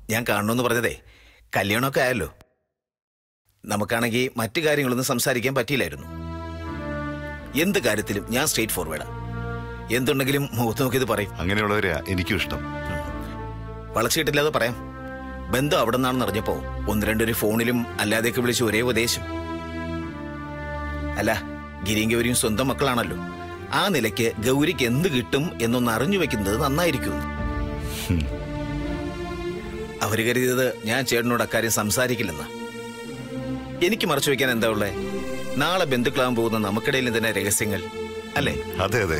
ഞാൻ കാണണമെന്ന് പറഞ്ഞതേ കല്യാണമൊക്കെ ആയല്ലോ നമുക്കാണെങ്കിൽ മറ്റു കാര്യങ്ങളൊന്നും സംസാരിക്കാൻ പറ്റിയില്ലായിരുന്നു എന്ത് കാര്യത്തിലും ഞാൻ സ്ട്രേറ്റ് ഫോർവേഡാ എന്തുണ്ടെങ്കിലും മുഖത്ത് നോക്കിയത് പറയും അങ്ങനെയുള്ളവരെയാ എനിക്കും ഇഷ്ടം വളച്ചിട്ടില്ലാതെ പറയാം ബന്ധം അവിടെ നിന്നാണെന്ന് അറിഞ്ഞപ്പോ ഒന്ന് രണ്ടൊരു ഫോണിലും അല്ലാതെയൊക്കെ വിളിച്ച് ഒരേ ഉപദേശം അല്ല ഗിരിയും ഗൗരിയും സ്വന്തം മക്കളാണല്ലോ ആ നിലയ്ക്ക് ഗൗരിക്ക് എന്ത് കിട്ടും എന്നൊന്ന് അറിഞ്ഞു വെക്കുന്നത് നന്നായിരിക്കും അവര് കരുതിയത് ഞാൻ ചേട്ടനോട് അക്കാര്യം സംസാരിക്കില്ലെന്ന എനിക്ക് മറച്ചു വെക്കാൻ എന്താ ഉള്ളേ നാളെ ബന്ധുക്കളാകാൻ പോകുന്ന നമുക്കിടയിൽ തന്നെ രഹസ്യങ്ങൾ അല്ലേ അതെ അതെ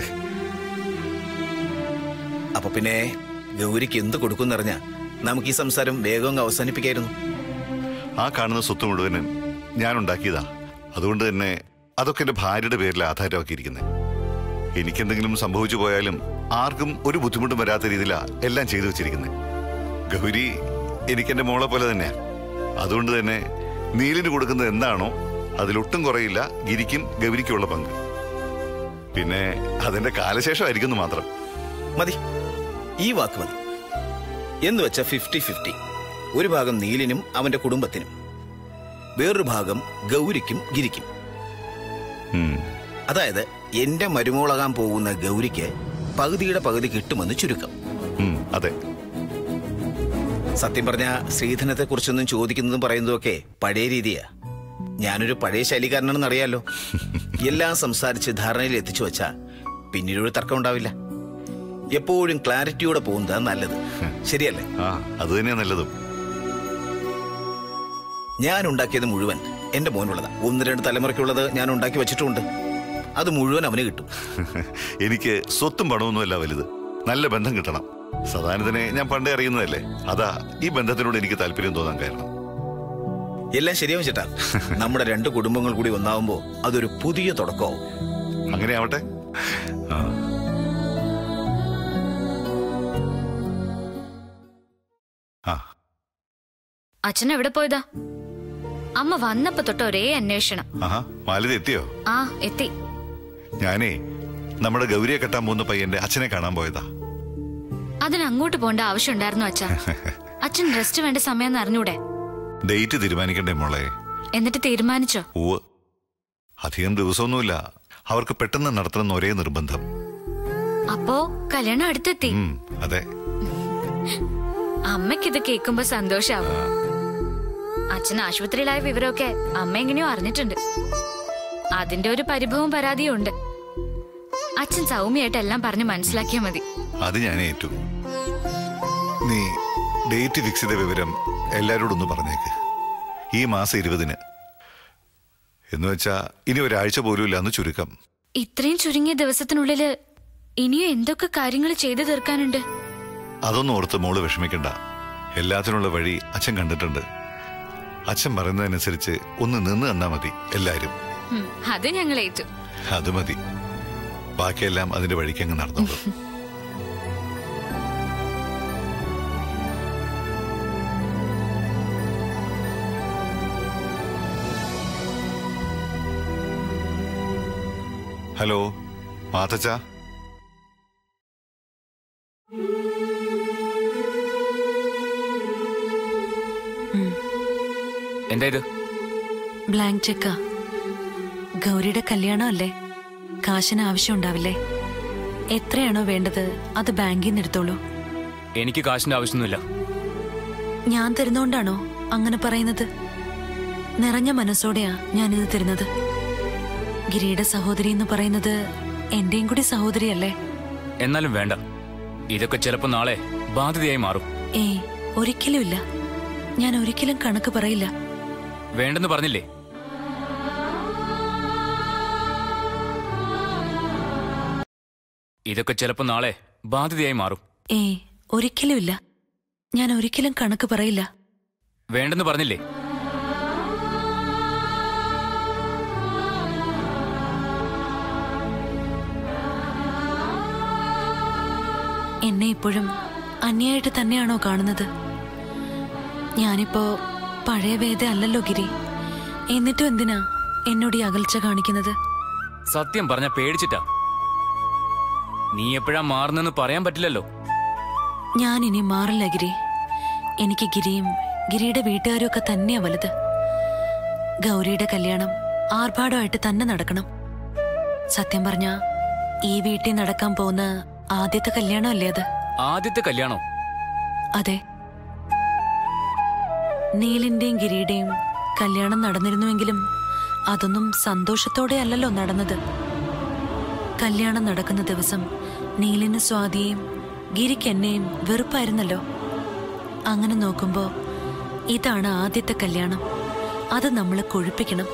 അപ്പൊ പിന്നെ ഗൗരിക്ക് എന്ത് കൊടുക്കുമെന്നറിഞ്ഞ നമുക്ക് ഈ സംസാരം വേഗം അങ്ങ് അവസാനിപ്പിക്കായിരുന്നു ആ കാണുന്ന സ്വത്ത് മുഴുവനും ഞാൻ ഉണ്ടാക്കിയതാ അതുകൊണ്ട് തന്നെ അതൊക്കെ എന്റെ ഭാര്യയുടെ പേരിൽ ആധാരമാക്കിയിരിക്കുന്നത് എനിക്കെന്തെങ്കിലും സംഭവിച്ചു പോയാലും ആർക്കും ഒരു ബുദ്ധിമുട്ടും വരാത്ത രീതിയിലാ എല്ലാം ചെയ്തു വെച്ചിരിക്കുന്നത് ഗൗരി എനിക്കെന്റെ മോളെ പോലെ തന്നെയാ അതുകൊണ്ട് തന്നെ നീലിന് കൊടുക്കുന്നത് എന്താണോ അതിലൊട്ടും കുറയില്ല ഗിരിക്കും ഗൗരിക്കുമുള്ള പങ്ക് പിന്നെ അതിന്റെ കാലശേഷമായിരിക്കുന്നു മാത്രം മതി ഈ വാക്ക് മതി എന്ന് വെച്ച ഫിഫ്റ്റി ഫിഫ്റ്റി ഒരു ഭാഗം നീലിനും അവന്റെ കുടുംബത്തിനും വേറൊരു ഭാഗം ഗൗരിക്കും ഗിരിക്കും ഉം. അതായത് എന്റെ മരുമോളകാൻ പോകുന്ന ഗൗരിക്ക് പകുതിയുടെ പകുതി കിട്ടുമെന്ന് ചുരുക്കം ഉം, അതെ സത്യം പറഞ്ഞ ശ്രീധനത്തെ കുറിച്ചൊന്നും ചോദിക്കുന്നതും പറയുന്നതും ഒക്കെ പഴയ രീതിയാ ഞാനൊരു പഴയ ശൈലിക്കാരനാണെന്ന് അറിയാലോ എല്ലാം സംസാരിച്ച് ധാരണയിൽ എത്തിച്ചു വച്ചാ പിന്നീട് ഒരു തർക്കം ഉണ്ടാവില്ല എപ്പോഴും ക്ലാരിറ്റിയോടെ പോകുന്നതാ നല്ലത് ശരിയല്ലേ ആ അത് തന്നെയാ നല്ലതും ഞാൻ ഉണ്ടാക്കിയത് മുഴുവൻ എന്റെ മോനുള്ളതാ ഒന്ന് രണ്ട് തലമുറയ്ക്കുള്ളത് ഞാൻ ഉണ്ടാക്കി വെച്ചിട്ടുണ്ട് അത് മുഴുവൻ അവന് കിട്ടും എനിക്ക് സ്വത്തും പണമൊന്നുമല്ല വലുത് നല്ല ബന്ധം കിട്ടണം സദാനന്ദനെ ഞാൻ പണ്ടേ അറിയുന്നതല്ലേ അതാ ഈ ബന്ധത്തിനോട് എനിക്ക് താല്പര്യം തോന്നാൻ കാരണം എല്ലാം ശരിയാവും ചേട്ടാ നമ്മുടെ രണ്ട് കുടുംബങ്ങൾ കൂടി ഒന്നാവുമ്പോ അതൊരു പുതിയ തുടക്കമാവും അങ്ങനെ ആവട്ടെ ആ, ആ അച്ഛൻ എവിടെ പോയതാ അമ്മ വന്നപ്പോ തൊട്ട് ഒരേ അന്വേഷണം ആഹാ മാലിത എത്തിയോ ആ എത്തി ഞാനേ നമ്മുടെ ഗൗരിയെ കെട്ടാൻ പോകുന്ന പയ്യന്റെ അച്ഛനെ കാണാൻ പോയതാ അതിന് അങ്ങോട്ട് പോണ്ട ആവശ്യം ഉണ്ടായിരുന്നു അച്ഛാ അച്ഛൻ റെസ്റ്റ് വേണ്ട സമയം അറിഞ്ഞൂടെ ഡേറ്റ് തീരുമാനിക്കണ്ടേ മോളെ എന്നിട്ട് തീരുമാനിച്ചോ ഉവ് അധികം ദിവസമൊന്നുമില്ല അവർക്ക് പെട്ടെന്ന് നടത്തണം ഒരേ നിർബന്ധം അപ്പോ കല്യാണം അടുത്തെത്തി ഉം, അതെ അമ്മയ്ക്കിത് കേൾക്കുമ്പോ സന്തോഷാവും അച്ഛൻ ആശുപത്രിയിലായ വിവരമൊക്കെ അമ്മ എങ്ങനെയോ അറിഞ്ഞിട്ടുണ്ട് അതിന്റെ ഒരു പരിഭവവും പരാതിയും ഉണ്ട് അച്ഛൻ സൗമ്യമായിട്ട് എല്ലാം പറഞ്ഞ് മനസ്സിലാക്കിയാ മതി അത് ഞാൻ ഏറ്റു നീ ഡേറ്റ് ഫിക്സ് ചെയ്ത വിവരം എല്ലാരോടും ഒന്ന് പറഞ്ഞേക്ക് ഈ മാസം ഇരുപതിന് എന്ന് വെച്ചാ ഇനി ഒരാഴ്ച പോലും ഇല്ലാന്ന് ചുരുക്കം ഇത്രയും ചുരുങ്ങിയ ദിവസത്തിനുള്ളില് ഇനിയും എന്തൊക്കെ കാര്യങ്ങൾ ചെയ്തു തീർക്കാനുണ്ട് അതൊന്നും ഓർത്ത് മോള് വിഷമിക്കണ്ട എല്ലാത്തിനുള്ള വഴി അച്ഛൻ കണ്ടിട്ടുണ്ട് അച്ഛൻ പറയുന്നതനുസരിച്ച് ഒന്ന് നിന്ന് തന്നാ മതി എല്ലാരും ഉം, അത് ഞങ്ങൾ ഏറ്റു അത് മതി ബാക്കിയെല്ലാം അതിന്റെ വഴിക്കങ്ങ് നടന്നോളൂ ഹലോ മാത്തച്ച എന്താ ഇത് ബ്ലാങ്ക് ചെക്കാ ഗൗരിയുടെ കല്യാണം അല്ലേ കാശിന് ആവശ്യം ഉണ്ടാവില്ലേ എത്രയാണോ വേണ്ടത് അത് ബാങ്കിൽ നിന്ന് എടുത്തോളൂ എനിക്ക് കാശിന്റെ ആവശ്യമൊന്നുമില്ല ഞാൻ തരുന്നോണ്ടാണോ അങ്ങനെ പറയുന്നത് നിറഞ്ഞ മനസ്സോടെയാ ഞാനിത് തരുന്നത് ഗിരിയുടെ സഹോദരി എന്ന് പറയുന്നത് എന്റെയും കൂടി സഹോദരിയല്ലേ എന്നാലും വേണ്ട ഇതൊക്കെ ചിലപ്പോ നാളെ ബാധ്യതയായി മാറും ഏയ് ഒരിക്കലും ഇല്ല ഞാൻ ഒരിക്കലും കണക്ക് പറയില്ല വേണ്ടെന്ന് പറഞ്ഞില്ലേ ഇതൊക്കെ ചിലപ്പോ നാളെ ബാധ്യതയായി മാറും ഏയ് ഒരിക്കലും ഇല്ല ഞാൻ ഒരിക്കലും കണക്ക് പറയില്ല വേണ്ടെന്ന് പറഞ്ഞില്ലേ എന്നെ ഇപ്പോഴും അന്യായിട്ട് തന്നെയാണോ കാണുന്നത് ഞാനിപ്പോ പഴയ വേദ അല്ലല്ലോ ഗിരി എന്നിട്ടും എന്തിനാ എന്നോട് ഈ അകൽച്ച കാണിക്കുന്നത് സത്യം പറഞ്ഞ പേടിച്ചിട്ടാ നീ എപ്പോഴാ മാറുന്നെന്ന് പറയാൻ പറ്റില്ലല്ലോ ഞാൻ ഇനി മാറില്ല ഗിരി എനിക്ക് ഗിരിയും ഗിരിയുടെ വീട്ടുകാരും ഒക്കെ തന്നെയാ വലുത് ഗൗരിയുടെ കല്യാണം ആർഭാടമായിട്ട് തന്നെ നടക്കണം സത്യം പറഞ്ഞ ഈ വീട്ടിൽ നടക്കാൻ പോകുന്ന ആദ്യത്തെ കല്യാണമല്ലേ അത് ആദ്യത്തെ കല്യാണം അതെ നീലിന്റെയും ഗിരിയുടെയും കല്യാണം നടന്നിരുന്നുവെങ്കിലും അതൊന്നും സന്തോഷത്തോടെ അല്ലല്ലോ നടന്നത് കല്യാണം നടക്കുന്ന ദിവസം നീലിന് സ്വാതിയെയും ഗിരിക്ക് എന്നെയും വെറുപ്പായിരുന്നല്ലോ അങ്ങനെ നോക്കുമ്പോ ഇതാണ് ആദ്യത്തെ കല്യാണം അത് നമ്മൾ കൊഴുപ്പിക്കണം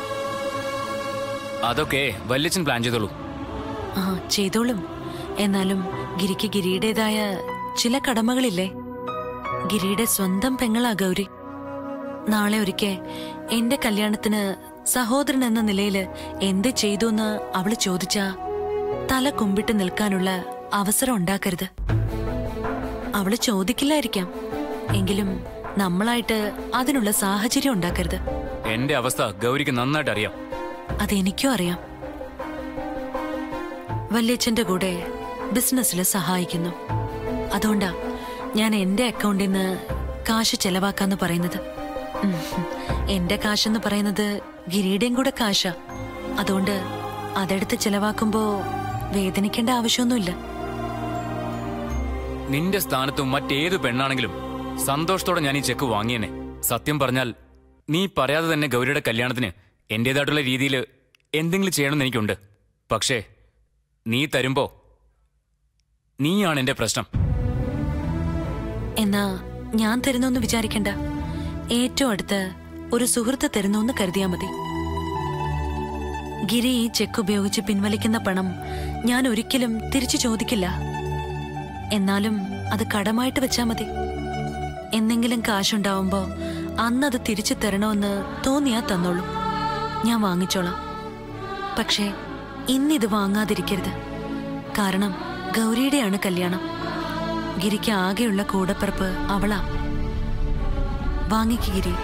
അതൊക്കെ വല്യച്ഛൻ പ്ലാൻ ചെയ്തോളൂ ആ ചെയ്തോളും എന്നാലും ഗിരിക്ക് ഗിരിയുടേതായ ചില കടമകളില്ലേ ഗിരിയുടെ സ്വന്തം പെങ്ങളാ ഗൗരി നാളെ ഒരിക്കൽ എന്റെ കല്യാണത്തിന് സഹോദരൻ എന്ന നിലയില് എന്ത് ചെയ്തു എന്ന് അവള് ചോദിച്ചാ തല കുമ്പിട്ട് നിൽക്കാനുള്ള അവസരം ഉണ്ടാക്കരുത് അവള് ചോദിക്കില്ലായിരിക്കാം എങ്കിലും നമ്മളായിട്ട് അതിനുള്ള സാഹചര്യം ഉണ്ടാക്കരുത് എന്റെ അവസ്ഥ ഗൗരിക്ക് നന്നായിട്ട് അറിയാം അതെനിക്കും അറിയാം വല്യച്ഛന്റെ കൂടെ ബിസിനസ്സിൽ സഹായിക്കുന്നു അതുകൊണ്ടാ ഞാൻ എന്റെ അക്കൗണ്ടിൽ നിന്ന് കാശ് ചെലവാക്കാന്ന് പറയുന്നത് ഉം. എന്റെ കാശെന്ന് പറയുന്നത് ഗിരിയുടെയും കൂടെ കാശാ അതുകൊണ്ട് അതെടുത്ത് ചെലവാക്കുമ്പോ വേദനിക്കേണ്ട ആവശ്യമൊന്നുമില്ല നിന്റെ സ്ഥാനത്തും മറ്റേത് പെണ്ണാണെങ്കിലും സന്തോഷത്തോടെ ഞാൻ ഈ ചെക്ക് വാങ്ങിയെന്നെ സത്യം പറഞ്ഞാൽ നീ പറയാതെ തന്നെ ഗൗരിയുടെ കല്യാണത്തിന് എന്റേതായിട്ടുള്ള രീതിയിൽ എന്തെങ്കിലും ചെയ്യണമെന്ന് എനിക്കുണ്ട് പക്ഷേ നീ തരുമ്പോ നീയാണ് എന്റെ പ്രശ്നം എന്നാ ഞാൻ തരുന്നൊന്ന് വിചാരിക്കണ്ട ഏറ്റവും അടുത്ത് ഒരു സുഹൃത്ത് തരുന്നോന്ന് കരുതിയാ മതി ഗിരി ഈ ചെക്ക് ഉപയോഗിച്ച് പിൻവലിക്കുന്ന പണം ഞാൻ ഒരിക്കലും തിരിച്ചു ചോദിക്കില്ല എന്നാലും അത് കടമായിട്ട് വെച്ചാ മതി എന്തെങ്കിലും കാശുണ്ടാവുമ്പോ അന്നത് തിരിച്ചു തരണമെന്ന് തോന്നിയാ തന്നോളൂ ഞാൻ വാങ്ങിച്ചോളാം പക്ഷേ ഇന്നിത് വാങ്ങാതിരിക്കരുത് കാരണം ഗൗരിയുടെയാണ് കല്യാണം ഗിരിക്ക് ആകെയുള്ള കൂടപ്പിറപ്പ് അവളാ വാങ്ങിക്ക് ഗിരി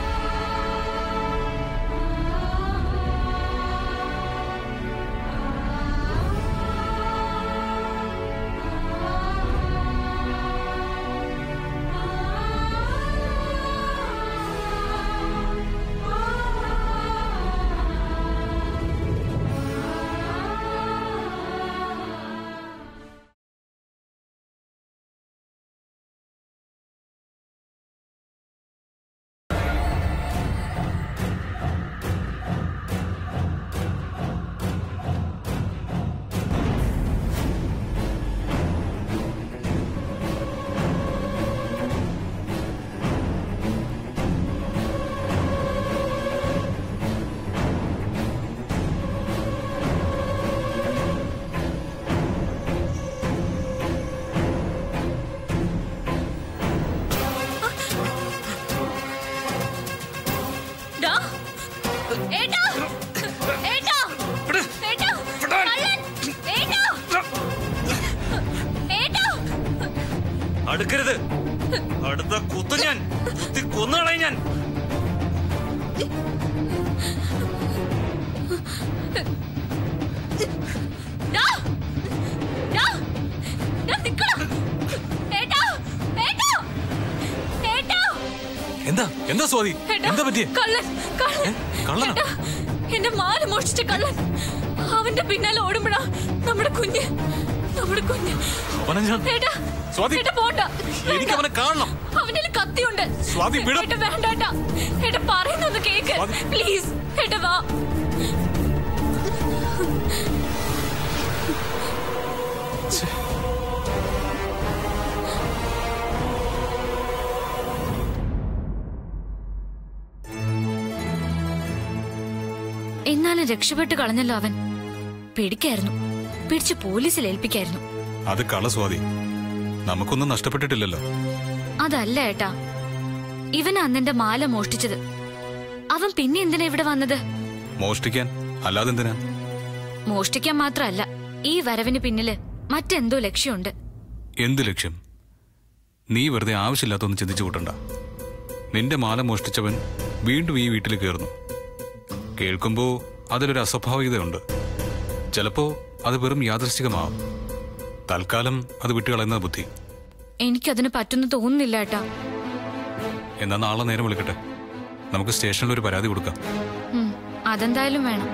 ഡാ. ഏട്ടാ. ഏട്ടാ. ഏട്ടാ. കള്ളൻ. ഏട്ടാ. ഏട്ടാ. അടുക്കരുത് അടുത്ത കുത്തു ഞാൻ കുത്തി കൊന്നുകളയും ഞാൻ ഡാ. ഡാ. ഡാ, നിക്കടാ. ഏട്ടാ. ഏട്ടാ. ഏട്ടാ. എന്താ എന്താ സ്വാതി ഏട്ടാ. എന്താ പറ്റിയേ കള്ളൻ. കള്ളൻ. കള്ളനോ? ഏട്ടാ, എന്റെ മാല മോഷ്ടിച്ച കള്ളൻ അവന്റെ പിന്നാലെ ഓടുമ്പോഴാ നമ്മുടെ കുഞ്ഞ് നമ്മുടെ കുഞ്ഞ് അവനെ ഞാൻ ഏട്ടാ സ്വാതി. ഏട്ടാ പോണ്ട എനിക്ക് അവനെ കാണണം അവന്റെ കയ്യിൽ കത്തിയുണ്ട് സ്വാതി, വിടും. ഏട്ടാ വേണ്ട ഏട്ടാ ഏട്ടാ പറയുന്നൊന്ന് കേക്ക് സ്വാതി. പ്ലീസ് ഏട്ടാ വാ എന്നാലും രക്ഷപ്പെട്ട് കളഞ്ഞല്ലോ അവൻ പിടിക്കായിരുന്നു പിടിച്ച് പോലീസിൽ ഏൽപ്പിക്കായിരുന്നു അത് കള സ്വാതി നമുക്കൊന്നും നഷ്ടപ്പെട്ടിട്ടില്ലല്ലോ അതല്ല ഏട്ടാ ഇവൻ അന്നെന്റെ മാല മോഷ്ടിച്ചത് അവൻ പിന്നെ എന്തിനാ ഇവിടെ വന്നത് മോഷ്ടിക്കാൻ അല്ലാതെ എന്തിനാ മോഷ്ടിക്കാൻ മാത്രമല്ല ഈ വരവിന് പിന്നില് മറ്റെന്തോ ലക്ഷ്യമുണ്ട് എന്ത് ലക്ഷ്യം നീ വെറുതെ ആവശ്യമില്ലാത്തൊന്നും ചിന്തിച്ചു കൂട്ടണ്ട നിന്റെ മാല മോഷ്ടിച്ചവൻ വീണ്ടും ഈ വീട്ടിൽ കയറുന്നു കേൾക്കുമ്പോ അതിലൊരു അസ്വാഭാവികതയുണ്ട് ചിലപ്പോ അത് വെറും യാദൃശ്ചികമാവും തൽക്കാലം അത് വിട്ടുകളയുന്ന ബുദ്ധി എനിക്കതിന് പറ്റുന്നു തോന്നുന്നില്ല ഏട്ടാ എന്നാ നാളെ നേരം വിളിക്കട്ടെ നമുക്ക് സ്റ്റേഷനിൽ ഒരു പരാതി കൊടുക്കാം ഉം, അതെന്തായാലും വേണം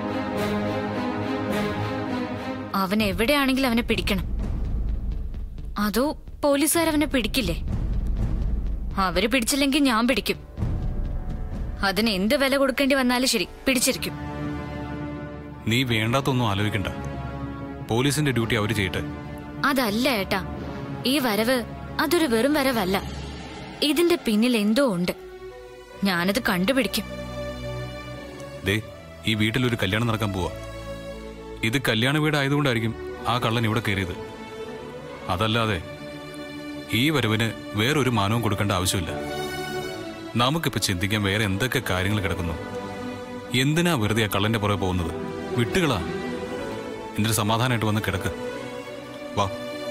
അവൻ എവിടെയാണെങ്കിലും അവനെ പിടിക്കണം അതോ പോലീസുകാർ അവനെ പിടിക്കില്ലേ അവര് പിടിച്ചില്ലെങ്കിൽ ഞാൻ പിടിക്കും അതിന് എന്ത് വില കൊടുക്കേണ്ടി വന്നാലും ശരി പിടിച്ചിരിക്കും നീ വേണ്ടാത്തൊന്നും ആലോചിക്കണ്ട പോലീസിന്റെ ഡ്യൂട്ടി അവര് ചെയ്യട്ടെ അതല്ല ഏട്ടാ ഈ വരവ് അതൊരു വെറും വരവല്ല ഇതിന്റെ പിന്നിൽ എന്തോ ഉണ്ട് ഞാനത് കണ്ടുപിടിക്കും ദേ ഈ വീട്ടിലൊരു കല്യാണം നടക്കാൻ പോവാ ഇത് കല്യാണ വീടായതുകൊണ്ടായിരിക്കും ആ കള്ളൻ ഇവിടെ കയറിയത് അതല്ലാതെ ഈ വരവിന് വേറൊരു മാനവും കൊടുക്കേണ്ട ആവശ്യമില്ല നമുക്കിപ്പോ ചിന്തിക്കാൻ വേറെ എന്തൊക്കെ കാര്യങ്ങൾ കിടക്കുന്നു എന്തിനാ വെറുതെ ആ കള്ളന്റെ പുറകെ പോകുന്നത് വിട്ടുകളാ എന്നിട്ട് സമാധാനമായിട്ട് വന്ന് കിടക്ക് വാ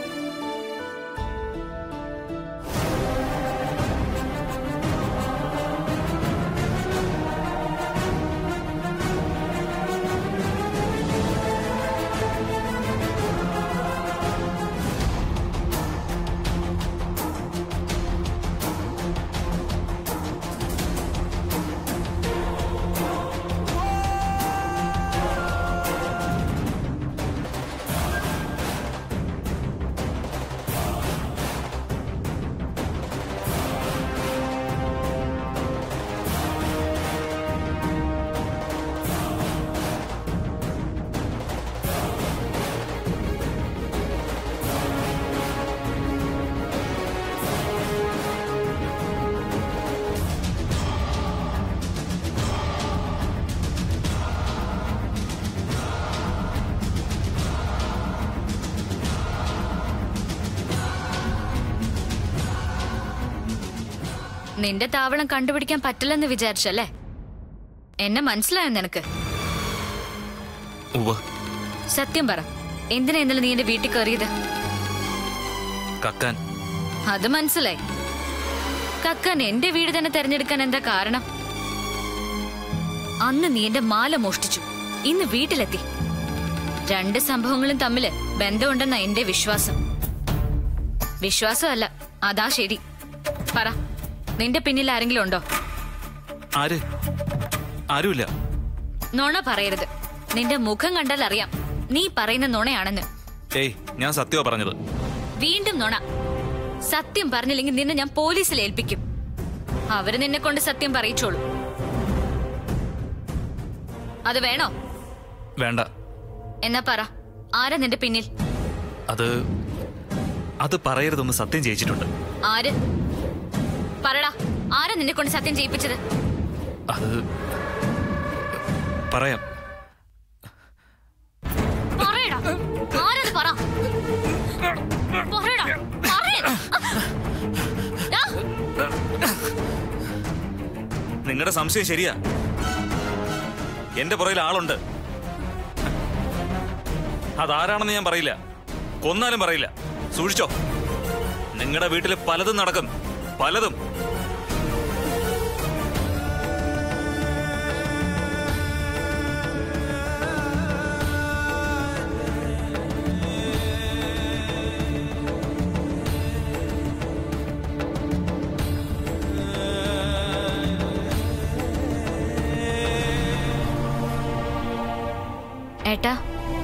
നിന്റെ താവളം കണ്ടുപിടിക്കാൻ പറ്റില്ലെന്ന് വിചാരിച്ചല്ലേ എന്നെ മനസ്സിലായോ നിനക്ക് ഉവ്വ സത്യം പറ എന്തിനാ ഇന്നലെ നീ എന്റെ വീട്ടിൽ കയറിയത് കക്കാൻ അത് മനസ്സിലായി കക്കാൻ എന്റെ വീട് തന്നെ തെരഞ്ഞെടുക്കാൻ എന്താ കാരണം അന്ന് നീ എന്റെ മാല മോഷ്ടിച്ചു ഇന്ന് വീട്ടിലെത്തി രണ്ട് സംഭവങ്ങളും തമ്മില് ബന്ധമുണ്ടെന്ന എന്റെ വിശ്വാസം വിശ്വാസമല്ല അതാ ശരി പറ നിന്റെ പിന്നിൽ ആരെങ്കിലും ഉണ്ടോ ആര് ആരുമില്ല നുണ പറയരുത് നിന്റെ മുഖം കണ്ടാൽ അറിയാം നീ പറയുന്ന നുണയാണെന്ന് ഏയ് ഞാൻ സത്യമാ പറഞ്ഞത് വീണ്ടും നുണ സത്യം പറഞ്ഞില്ലെങ്കിൽ നിന്നെ ഞാൻ പോലീസിൽ ഏൽപ്പിക്കും അവര് നിന്നെ കൊണ്ട് സത്യം പറയിച്ചോളൂ അത് വേണോ വേണ്ട എന്നാ പറ ആരാ നിന്റെ പിന്നിൽ അത് അത് പറയരുതെന്ന് സത്യം ചെയ്യിച്ചിട്ടുണ്ട് ആര് പറടാ ആരാ നിന്നെ കൊണ്ട് സത്യം ചെയ്യിപ്പിച്ചത് അത് പറയാം പറയടാ ആരത് പറ പറയടാ പറയ ദാ, നിങ്ങളുടെ സംശയം ശരിയാ എന്റെ പുറകിൽ ആളുണ്ട് അതാരാണെന്ന് ഞാൻ പറയില്ല കൊന്നാലും പറയില്ല സൂക്ഷിച്ചോ നിങ്ങളുടെ വീട്ടിൽ പലതും നടക്കും പലതും ഏട്ടാ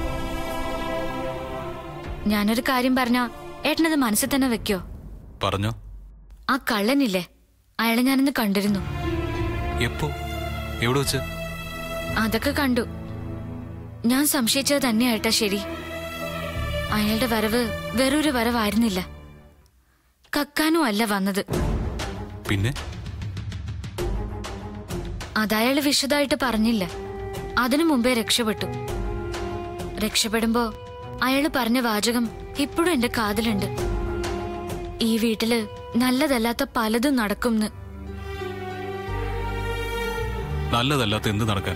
ഞാനൊരു കാര്യം പറഞ്ഞ ഏട്ടനത് മനസ്സിൽ തന്നെ വെക്കോ പറഞ്ഞോ ആ കള്ളനില്ലേ അയാളെ ഞാനിന്ന് കണ്ടിരുന്നു എപ്പോ എവിടെ വെച്ച് അതൊക്കെ കണ്ടു ഞാൻ സംശയിച്ചത് തന്നെയായിട്ടാ ശരി അയാളുടെ വരവ് വെറൊരു വരവായിരുന്നില്ല കക്കാനും അല്ല വന്നത് പിന്നെ അതയാള് വിശദമായിട്ട് പറഞ്ഞില്ല അതിനു മുമ്പേ രക്ഷപ്പെട്ടു രക്ഷപ്പെടുമ്പോ അയാള് പറഞ്ഞ വാചകം ഇപ്പോഴും എന്റെ കാതിലുണ്ട് ഈ വീട്ടില് നല്ലതല്ലാത്ത പലതും നടക്കുംന്ന് നല്ലതല്ലാത്ത എന്ത് നടക്കാൻ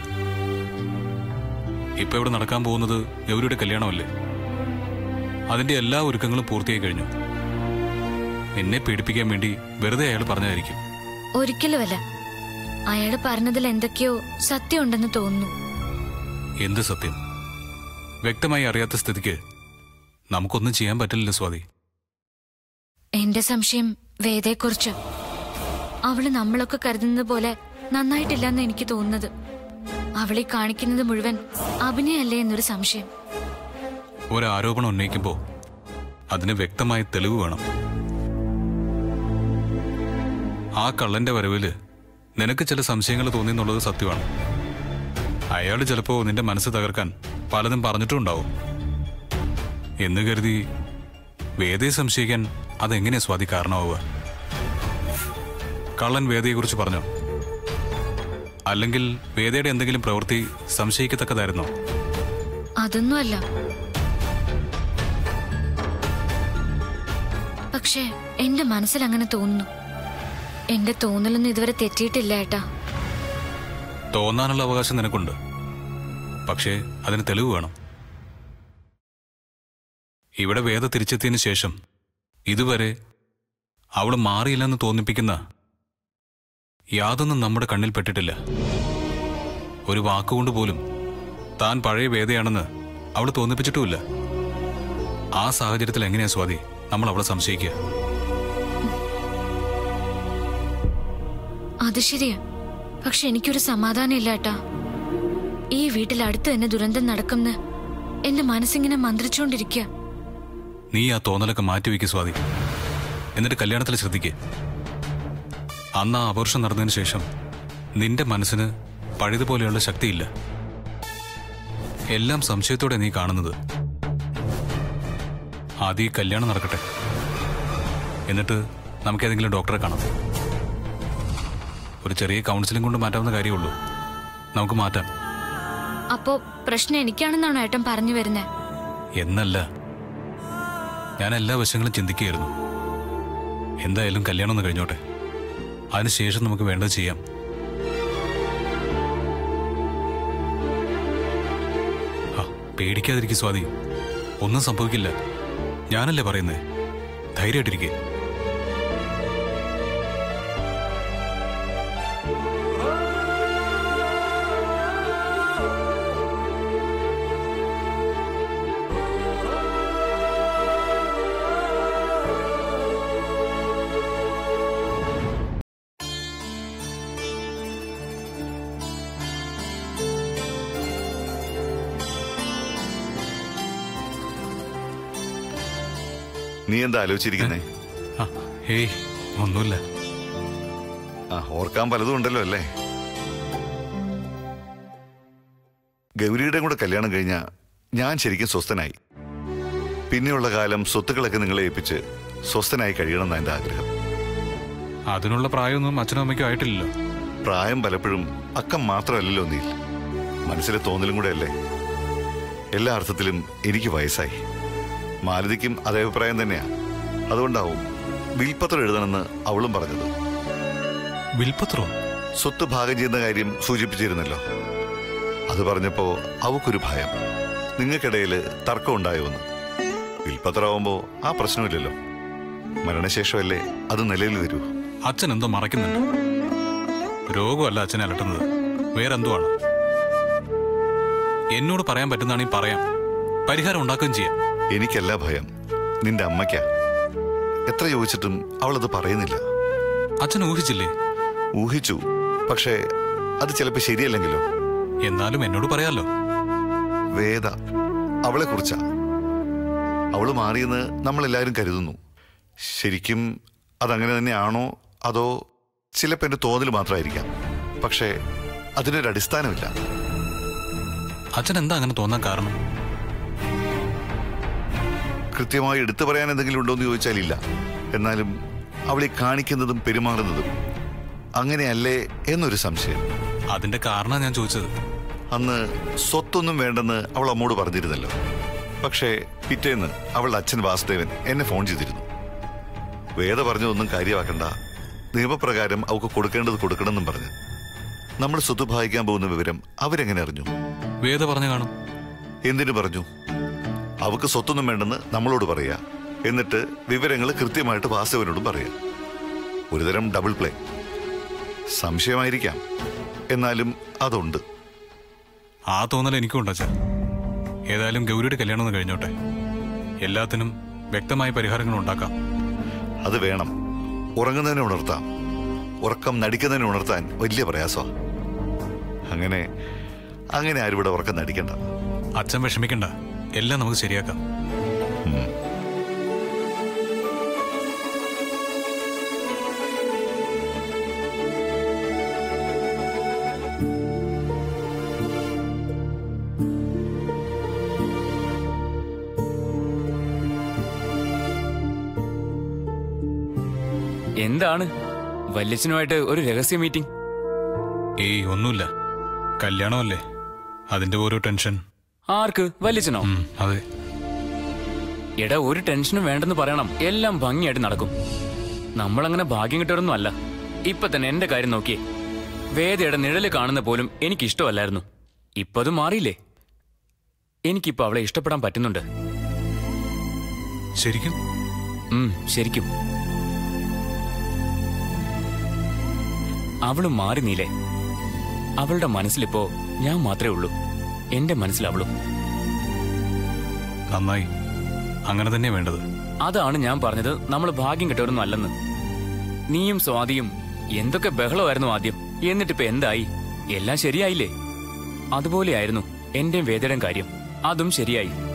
ഇപ്പൊ ഇവിടെ നടക്കാൻ പോകുന്നത് ഗൗരിയുടെ കല്യാണമല്ലേ അതിന്റെ എല്ലാ ഒരുക്കങ്ങളും പൂർത്തിയായി കഴിഞ്ഞു എന്നെ പേടിപ്പിക്കാൻ വേണ്ടി വെറുതെ അയാൾ പറഞ്ഞതായിരിക്കും ഒരിക്കലുമല്ല അയാള് പറഞ്ഞതിൽ എന്തൊക്കെയോ സത്യമുണ്ടെന്ന് തോന്നുന്നു എന്ത് സത്യം വ്യക്തമായി അറിയാത്ത സ്ഥിതിക്ക് നമുക്കൊന്നും ചെയ്യാൻ പറ്റില്ലല്ലോ സ്വാതി എന്റെ സംശയം വേദയെക്കുറിച്ച് അവള് നമ്മളൊക്കെ കരുതുന്നത് പോലെ നന്നായിട്ടില്ലെന്ന് എനിക്ക് തോന്നുന്നത് അവളെ കാണിക്കുന്നത് മുഴുവൻ അഭിനയല്ലേ എന്നൊരു സംശയം ഒരു ആരോപണം ഉന്നയിക്കുമ്പോൾ അതിന് വ്യക്തമായ തെളിവ് വേണം ആ കള്ളന്റെ വരവില് നിനക്ക് ചില സംശയങ്ങൾ തോന്നിയെന്നുള്ളത് സത്യമാണ് അയാൾ ചിലപ്പോ നിന്റെ മനസ്സ് തകർക്കാൻ പലതും പറഞ്ഞിട്ടും ഉണ്ടാവും എന്ന് കരുതി വേദയെ സംശയിക്കാൻ അതെങ്ങനെയാ സ്വാതി കാരണമാവുക കള്ളൻ വേദയെക്കുറിച്ച് പറഞ്ഞോ അല്ലെങ്കിൽ വേദയുടെ എന്തെങ്കിലും പ്രവൃത്തി സംശയിക്കത്തക്കതായിരുന്നോ അതൊന്നുമല്ല പക്ഷേ എന്റെ മനസ്സിൽ അങ്ങനെ തോന്നുന്നു എന്റെ തോന്നലൊന്നും ഇതുവരെ തെറ്റിയിട്ടില്ല ഏട്ടാ തോന്നാനുള്ള അവകാശം നിനക്കുണ്ട് പക്ഷേ അതിന് തെളിവ് വേണം ഇവിടെ വേദ തിരിച്ചെത്തിയതിനു ശേഷം ഇതുവരെ അവൾ മാറിയില്ലെന്ന് തോന്നിപ്പിക്കുന്ന യാതൊന്നും നമ്മുടെ കണ്ണിൽ പെട്ടിട്ടില്ല ഒരു വാക്കുകൊണ്ട് പോലും താൻ പഴയ വേദയാണെന്ന് അവൾ തോന്നിപ്പിച്ചിട്ടുമില്ല ആ സാഹചര്യത്തിൽ എങ്ങനെയാ സ്വാതി നമ്മൾ അവളെ സംശയിക്കുക അത് ശരിയാ പക്ഷെ എനിക്കൊരു സമാധാനം ഇല്ല ഏട്ടാ ഈ വീട്ടിൽ അടുത്ത് തന്നെ ദുരന്തം നടക്കുമെന്ന് എന്റെ മനസ്സിങ്ങനെ മന്ത്രിച്ചുകൊണ്ടിരിക്കുക നീ ആ തോന്നലൊക്കെ മാറ്റിവെക്ക് സ്വാതി എന്നിട്ട് കല്യാണത്തിൽ ശ്രദ്ധിക്ക് അന്ന് ആ അപർഷം നടന്നതിന് ശേഷം നിന്റെ മനസ്സിന് പഴയതുപോലെയുള്ള ശക്തിയില്ല എല്ലാം സംശയത്തോടെ നീ കാണുന്നത് ആദ്യം ഈ കല്യാണം നടക്കട്ടെ എന്നിട്ട് നമുക്ക് ഏതെങ്കിലും ഡോക്ടറെ കാണാം ഒരു ചെറിയ കൗൺസിലിംഗ് കൊണ്ട് മാറ്റാവുന്ന കാര്യമുള്ളൂ നമുക്ക് മാറ്റാം അപ്പോ പ്രശ്നം എനിക്കാണെന്നാണോ ഏട്ടൻ പറഞ്ഞു വരുന്നത് എന്നല്ല ഞാൻ എല്ലാ വശങ്ങളും ചിന്തിക്കുകയായിരുന്നു എന്തായാലും കല്യാണം ഒന്ന് കഴിഞ്ഞോട്ടെ അതിനുശേഷം നമുക്ക് വേണ്ടത് ചെയ്യാം ആ, പേടിക്കാതിരിക്കും സ്വാതി ഒന്നും സംഭവിക്കില്ല ഞാനല്ലേ പറയുന്നേ ധൈര്യമായിട്ടിരിക്കേ നീ എന്താ ആലോചിച്ചിരിക്കുന്നേ ആ ഹേയ് ഒന്നുമില്ല ആ ഓർക്കാൻ പലതും ഉണ്ടല്ലോ അല്ലേ ഗൗരിയുടെ കൂടെ കല്യാണം കഴിഞ്ഞ ഞാൻ ശരിക്കും സ്വസ്ഥനായി പിന്നെയുള്ള കാലം സ്വത്തുക്കളൊക്കെ നിങ്ങളെ ഏൽപ്പിച്ച് സ്വസ്ഥനായി കഴിയണം എന്നാ എൻ്റെ ആഗ്രഹം അതിനുള്ള പ്രായമൊന്നും അച്ഛനും അമ്മയ്ക്കും ആയിട്ടില്ലല്ലോ പ്രായം പലപ്പോഴും അക്കം മാത്രമല്ലല്ലോ നീ മനസ്സിലെ തോന്നലും കൂടെ അല്ലേ എല്ലാ അർത്ഥത്തിലും എനിക്ക് വയസ്സായി മാലതിക്കും അതേ അഭിപ്രായം തന്നെയാ അതുകൊണ്ടാവും വിൽപ്പത്രം എഴുതണമെന്ന് അവളും പറഞ്ഞത് വിൽപത്രോ സ്വത്ത് ഭാഗം ചെയ്യുന്ന കാര്യം സൂചിപ്പിച്ചിരുന്നല്ലോ അത് പറഞ്ഞപ്പോ അവക്കൊരു ഭയം നിങ്ങൾക്കിടയിൽ തർക്കം ഉണ്ടായോന്ന് വിൽപ്പത്രമാവുമ്പോ ആ പ്രശ്നമില്ലല്ലോ മരണശേഷമല്ലേ അത് നിലയിൽ വരൂ അച്ഛൻ എന്തോ മറയ്ക്കുന്നുണ്ട് രോഗമല്ല അച്ഛനെ അലട്ടുന്നത് വേറെന്തോ ആണ് എന്നോട് പറയാൻ പറ്റുന്നതാണെങ്കിൽ പറയാം പരിഹാരം ഉണ്ടാക്കുകയും ചെയ്യാം എനിക്കല്ല ഭയം നിന്റെ അമ്മയ്ക്കാ എത്ര ചോദിച്ചിട്ടും അവളത് പറയുന്നില്ല അച്ഛൻ ഊഹിച്ചില്ലേ ഊഹിച്ചു പക്ഷേ അത് ചിലപ്പോ ശരിയല്ലെങ്കിലോ എന്നാലും എന്നോട് പറയാലോ വേദ അവളെ കുറിച്ചാ അവള് മാറിയെന്ന് നമ്മളെല്ലാവരും കരുതുന്നു ശരിക്കും അതങ്ങനെ തന്നെയാണോ അതോ ചിലപ്പോൾ എന്റെ തോന്നൽ മാത്രമായിരിക്കാം പക്ഷേ അതിനൊരു അടിസ്ഥാനമില്ല അച്ഛൻ എന്താ അങ്ങനെ തോന്നാൻ കാരണം കൃത്യമായി എടുത്തു പറയാൻ എന്തെങ്കിലും ഉണ്ടോ എന്ന് ചോദിച്ചാൽ ഇല്ല എന്നാലും അവളെ കാണിക്കുന്നതും പെരുമാറുന്നതും അങ്ങനെയല്ലേ എന്നൊരു സംശയം അതിന്റെ കാരണം ഞാൻ ചോദിച്ചത് അന്ന് സ്വത്തൊന്നും വേണ്ടെന്ന് അവൾ അമ്മോട് പറഞ്ഞിരുന്നല്ലോ പക്ഷേ പിറ്റേന്ന് അവളുടെ അച്ഛൻ വാസുദേവൻ എന്നെ ഫോൺ ചെയ്തിരുന്നു വേദ പറഞ്ഞതൊന്നും കാര്യമാക്കണ്ട നിയമപ്രകാരം അവൾക്ക് കൊടുക്കേണ്ടത് കൊടുക്കണമെന്നും പറഞ്ഞു നമ്മൾ സ്വത്ത് ഭാഗിക്കാൻ പോകുന്ന വിവരം അവരെങ്ങനെ അറിഞ്ഞു വേദ പറഞ്ഞു കാണും എന്തിനു പറഞ്ഞു അവക്ക് സ്വത്തൊന്നും വേണ്ടെന്ന് നമ്മളോട് പറയാ എന്നിട്ട് വിവരങ്ങൾ കൃത്യമായിട്ട് വാസുദേവനോടും പറയാ ഒരുതരം ഡബിൾ പ്ലേ സംശയമായിരിക്കാം എന്നാലും അതുണ്ട് ആ തോന്നൽ എനിക്കും ഉണ്ട് അച്ഛൻ ഏതായാലും ഗൗരിയുടെ കല്യാണം ഒന്ന് കഴിഞ്ഞോട്ടെ എല്ലാത്തിനും വ്യക്തമായ പരിഹാരങ്ങൾ ഉണ്ടാക്കാം അത് വേണം ഉറങ്ങുന്നതിനെ ഉണർത്താം ഉറക്കം നടിക്കുന്നതിനെ ഉണർത്താൻ വലിയ പ്രയാസമാണ് അങ്ങനെ അങ്ങനെ ആരും ഇവിടെ ഉറക്കം നടിക്കണ്ട അച്ഛൻ വിഷമിക്കണ്ട എല്ലാം നമുക്ക് ശരിയാക്കാം ഉം. എന്താണ് വല്യച്ഛനുമായിട്ട് ഒരു രഹസ്യ മീറ്റിംഗ് ഏയ് ഒന്നുമില്ല കല്യാണമല്ലേ അതിന്റെ ഓരോ ടെൻഷൻ ആർക്ക് വല്യച്ഛനോ ഉം, അതെ എടാ ഒരു ടെൻഷനും വേണ്ടെന്ന് പറയണം എല്ലാം ഭംഗിയായിട്ട് നടക്കും നമ്മളങ്ങനെ ഭാഗ്യം കിട്ടവരൊന്നും അല്ല ഇപ്പൊ തന്നെ എന്റെ കാര്യം നോക്കിയേ വേദയുടെ നിഴല് കാണുന്ന പോലും എനിക്കിഷ്ടമല്ലായിരുന്നു ഇപ്പൊ അത് മാറിയില്ലേ എനിക്കിപ്പോ അവളെ ഇഷ്ടപ്പെടാൻ പറ്റുന്നുണ്ട് ശരിക്കും ഉം ശരിക്കും അവള് മാറി നീലേ അവളുടെ മനസ്സിലിപ്പോ ഞാൻ മാത്രമേ ഉള്ളൂ എന്റെ മനസ്സിൽ അവളും നന്നായി അങ്ങനെ തന്നെ വേണ്ടത് അതാണ് ഞാൻ പറഞ്ഞത് നമ്മൾ ഭാഗ്യം കിട്ടവരൊന്നും അല്ലെന്ന് നീയും സ്വാതിയും എന്തൊക്കെ ബഹളമായിരുന്നു ആദ്യം എന്നിട്ടിപ്പോ എന്തായി എല്ലാം ശരിയായില്ലേ അതുപോലെയായിരുന്നു എന്റെയും വേദയുടെയും കാര്യം അതും ശരിയായി